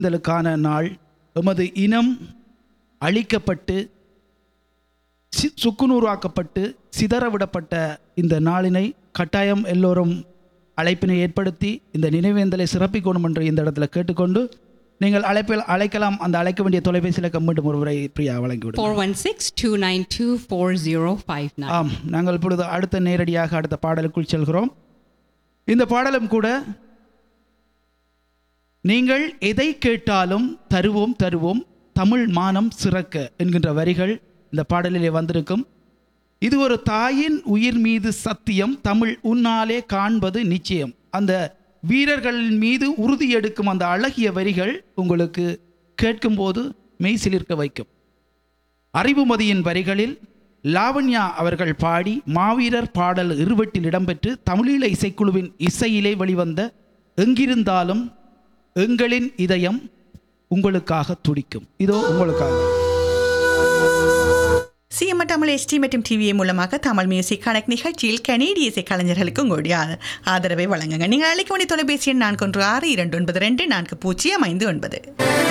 இதற்கான நாள் எமது இனம் அழிக்கப்பட்டு சி சுக்குநூறாக்கப்பட்டு சிதறவிடப்பட்ட இந்த நாளினை கட்டாயம் எல்லோரும் அழைப்பினை ஏற்படுத்தி இந்த நினைவேந்தலை சிறப்பிக்கணும் என்று இந்த இடத்துல கேட்டுக்கொண்டு நீங்கள் அழைப்பில் அழைக்கலாம் அந்த அழைக்க வேண்டிய தொலைபேசி இலக்கம் மீண்டும் ஒருமுறை பிரியா வழங்கிவிடும் 416-292-4059. ஆம் நாங்கள் இப்பொழுது அடுத்த நேரடியாக அடுத்த பாடலுக்குள் செல்கிறோம் இந்த பாடலும் கூட நீங்கள் எதை கேட்டாலும் தருவோம் தருவோம் தமிழ் மானம் சிறக்க என்கின்ற வரிகள் இந்த பாடலிலே வந்திருக்கும் இது ஒரு தாயின் உயிர் மீது சத்தியம் தமிழ் உன்னாலே காண்பது நிச்சயம் அந்த வீரர்களின் மீது உறுதி எடுக்கும் அந்த அழகிய வரிகள் உங்களுக்கு கேட்கும்போது மெய் சிலிர்க்க வைக்கும் அறிவுமதியின் வரிகளில் லாவண்யா அவர்கள் பாடி மாவீரர் பாடல் இருவட்டில் இடம்பெற்று தமிழீழ இசைக்குழுவின் இசையிலே வெளிவந்த எங்கிருந்தாலும் எங்களின் இதயம் உங்களுக்காக துடிக்கும் இதோ உங்களுக்காக சிஎம் தமிழ் எஸ்டி மற்றும் டிவிஏ மூலமாக தமிழ் மியூசிக் கணக்கு நிகழ்ச்சியில் கனேடிய இசை கலைஞர்களுக்கு உங்களுடைய ஆ- ஆதரவை வழங்குங்க நீங்கள் அழைக்க வேண்டிய தொலைபேசி எண் நான்கு ஒன்று ஆறு இரண்டு ஒன்பது ரெண்டு நான்கு பூஜ்ஜியம் ஐந்து ஒன்பது